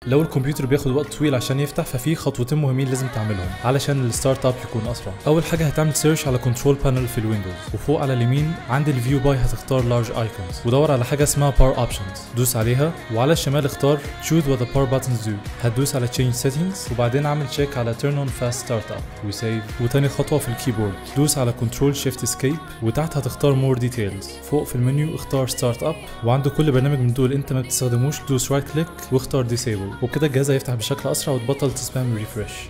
لو الكمبيوتر بياخد وقت طويل عشان يفتح ففي خطوتين مهمين لازم تعملهم علشان الستارت اب يكون اسرع اول حاجه هتعمل سيرش على كنترول بانل في الويندوز وفوق على اليمين عند الفيو باي هتختار لارج ايكونز ودور على حاجه اسمها باور اوبشنز دوس عليها وعلى الشمال اختار choose what the power buttons do هتدوس على change settings وبعدين اعمل تشيك على turn on fast startup وسيف وتاني خطوه في الكيبورد دوس على كنترول شيفت اسكيب وتحت هتختار مور ديتيلز فوق في المنيو اختار ستارت اب وعند كل برنامج من دول انت ما بتستخدموش دوس رايت كليك واختار ديسيبل وبكده الجهاز هيفتح بشكل اسرع وتبطل تسبام ريفرش